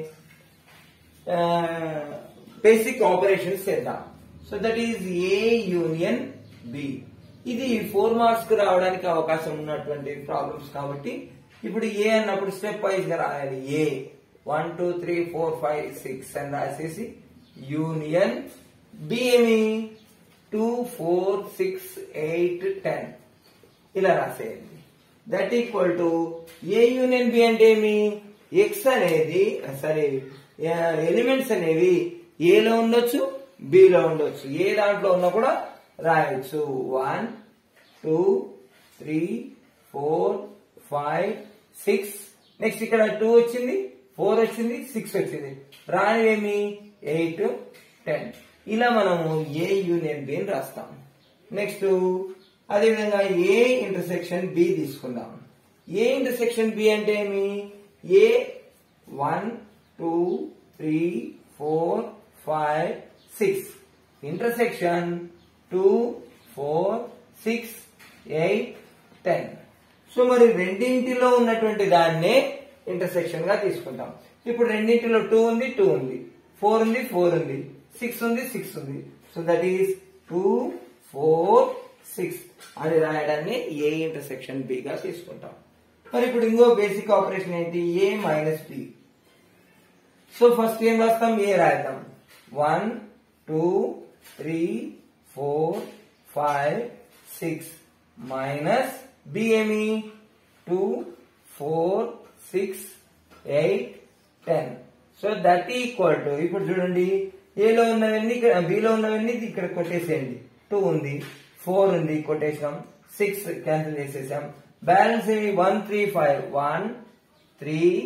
బేసిక్ ఆపరేషన్స్ చేద్దాం so that is A union B ఇది ఫోర్ మార్క్స్ కు రావడానికి అవకాశం ఉన్నటువంటి ప్రాబ్లమ్స్ కాబట్టి ఇప్పుడు ఏ అన్నప్పుడు స్టెప్ వైజ్ గా రాయాలి A one two three four five six అని రాసేసి యూనియన్ బి ఏమి two four six eight ten ఇలా రాసేయండి that equal to A union B అంటే ఏమి ఎక్స్ అనేది సారీ ఎలిమెంట్స్ అనేవి ఏలో ఉండొచ్చు బిలో ఉండొచ్చు ఏ దాంట్లో ఉన్నా కూడా రాయొచ్చు one two three four five six next ఇక్కడ టూ వచ్చింది ఫోర్ వచ్చింది సిక్స్ వచ్చింది రానివేమి ఎయిట్ టెన్ ఇలా మనము ఏ యూనియన్ బి అని రాస్తాం నెక్స్ట్ అదేవిధంగా ఏ ఇంటర్సెక్షన్ బి తీసుకుందాం ఏ ఇంటర్సెక్షన్ బి అంటే ఏమి A one two three four five six intersection two four six eight ten so మరి రెండింటిలో ఉన్నటువంటి దాన్నే ఇంటర్సెక్షన్ గా తీసుకుంటాం ఇప్పుడు రెండింటిలో టూ ఉంది టూ ఉంది ఫోర్ ఉంది ఫోర్ ఉంది సిక్స్ ఉంది సిక్స్ ఉంది so that is two four six అని రాయడాన్ని ఏ ఇంటర్సెక్షన్ బి గా తీసుకుంటాం మరి ఇప్పుడు ఇంకో బేసిక్ ఆపరేషన్ ఏంటి A minus B so first ఏం రాస్తాం ఏ రాద్దాం one two three four five six minus B ఏమి two four six eight ten so that equal to ఇప్పుడు చూడండి ఏలో ఉన్నవన్నీ ఇక్కడ బిలో ఉన్నవన్నీ ఇక్కడ కొట్టేసేయండి టూ ఉంది ఫోర్ ఉంది కొట్టేసాం సిక్స్ క్యాన్సిల్ చేసేసాం balance one three five one three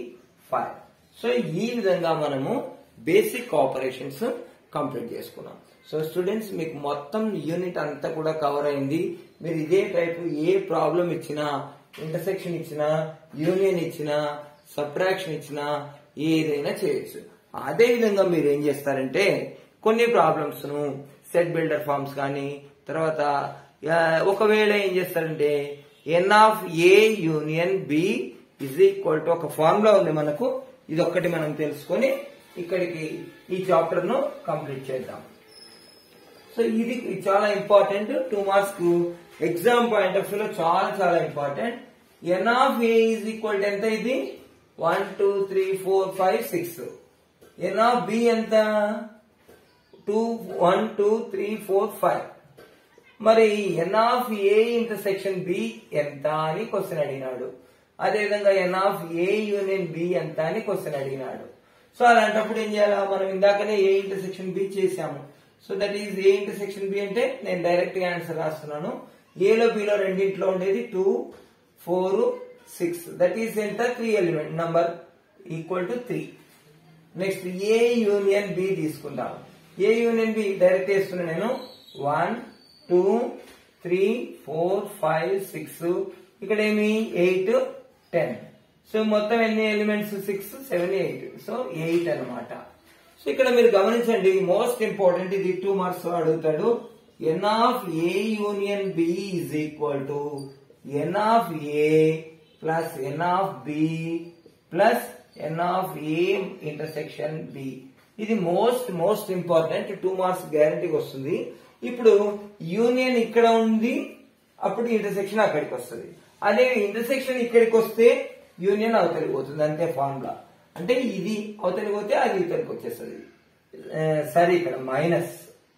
five so ఈ విధంగా మనము బేసిక్ ఆపరేషన్స్ కంప్లీట్ చేసుకున్నాం సో స్టూడెంట్స్ మీకు మొత్తం యూనిట్ అంతా కూడా కవర్ అయింది మీరు ఇదే టైప్ ఏ ప్రాబ్లం ఇచ్చినా ఇంటర్సెక్షన్ ఇచ్చినా యూనియన్ ఇచ్చినా సబ్ట్రాక్షన్ ఇచ్చినా ఏదైనా చేయొచ్చు అదే విధంగా మీరు ఏం చేస్తారంటే కొన్ని ప్రాబ్లమ్స్ ను సెట్ బిల్డర్ ఫార్మ్స్ కానీ తర్వాత ఆ, ఒకవేళ ఏం చేస్తారంటే n of A union B is equal to ఒక ఫార్ములా ఉంది మనకు ఇది ఒక్కటి మనం తెలుసుకొని ఇక్కడికి ఈ చాప్టర్ ను కంప్లీట్ చేద్దాం సో ఇది చాలా ఇంపార్టెంట్ టూ మార్క్స్ కు ఎగ్జామ్ పాయింట్ ఆఫ్ వ్యూ లో చాలా చాలా important n of A is equal to ఎంత ఇది one two three four five six n of B ఎంత two one two three four five మరి n of A intersection B ఎంత అని question అడిగినాడు అదేవిధంగా n of A union B ఎంత అని క్వశ్చన్ అడిగినాడు సో అలాంటప్పుడు ఏం చేయాలా మనం ఇందాకనే ఏ ఇంటర్సెక్షన్ బి చేసాము so that is A intersection B అంటే నేను డైరెక్ట్ గా ఆన్సర్ రాస్తున్నాను ఏలో బిలో రెండింటిలో ఉండేది two four six that is ఎంత three element number equal to three next A union B తీసుకుందాం ఏ యూనియన్ బి డైరెక్ట్ వేస్తున్నా నేను one two three four five six ఇక్కడ ఏమి ఎయిట్ టెన్ సో మొత్తం ఎన్ని elements six seven eight so eight అన్నమాట so ఇక్కడ మీరు గమనించండి మోస్ట్ ఇంపార్టెంట్ ఇది టూ మార్క్స్ అడుగుతాడు n of A union B is equal to n of A plus n of B plus n of A intersection B ఇది most most important two marks గ్యారంటీకి వస్తుంది ఇప్పుడు union ఇక్కడ ఉంది అప్పుడు intersection అక్కడికి వస్తుంది అదే ఇంటర్సెక్షన్ ఇక్కడికి వస్తే యూనియన్ అవతలికి పోతుంది అంతే ఫార్ములా అంటే ఇది అవతలికి పోతే అది ఇతరికి వచ్చేస్తుంది ఆ, సరే ఇక్కడ మైనస్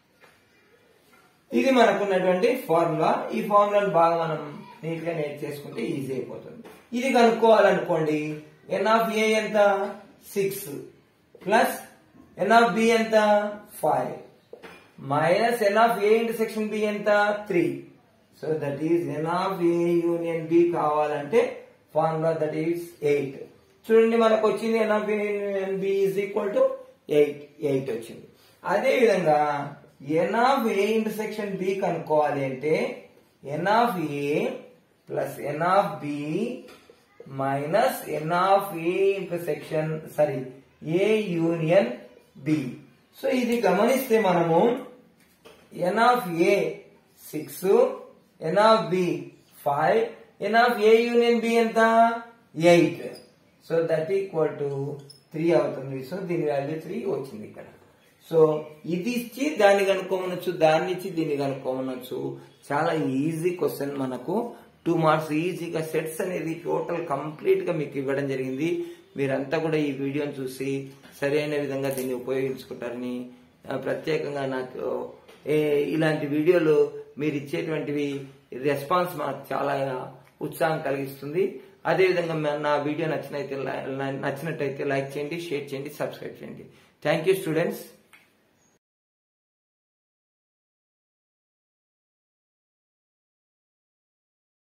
ఇది మనకున్నటువంటి ఫార్ములా ఈ ఫార్ములాను బాగా మనం నీట్ గా నేర్చేసుకుంటే ఈజీ అయిపోతుంది ఇది కనుక్కోవాలనుకోండి ఎన్ ఆఫ్ ఏ ఎంత six plus n of B ఎంత five minus n of A intersection B ఎంత three so that is n of A union B కావాలంటే ఫార్ములా దట్ ఈస్ ఎయిట్ చూడండి మనకు వచ్చింది n of A union B is equal to eight eight వచ్చింది అదే విధంగా n of A intersection B కనుక్కోవాలి అంటే n of A plus n of B minus n of A intersection sorry A union B so ఇది గమనిస్తే మనము n of A six n of B five n of A union B ఎంత eight so that equal to three అవుతుంది so దీని value three వచ్చింది ఇక్కడ so ఇది ఇచ్చి దాన్ని కనుక్కోమనొచ్చు దాన్ని ఇచ్చి దీన్ని కనుక్కోమనొచ్చు చాలా ఈజీ క్వశ్చన్ మనకు టూ మార్క్స్ ఈజీగా సెట్స్ అనేది టోటల్ కంప్లీట్ గా మీకు ఇవ్వడం జరిగింది మీరంతా కూడా ఈ వీడియోని చూసి సరైన విధంగా దీన్ని ఉపయోగించుకుంటారని ఆ, ప్రత్యేకంగా నాకు ఏ, ఇలాంటి వీడియోలు మీరు ఇచ్చేటువంటివి రెస్పాన్స్ మాకు చాలా ఉత్సాహం కలిగిస్తుంది అదేవిధంగా మ- నా వీడియో నచ్చినైతే నచ్చినట్టయితే లైక్ చేయండి షేర్ చేయండి సబ్స్క్రైబ్ చేయండి థ్యాంక్ యూ స్టూడెంట్స్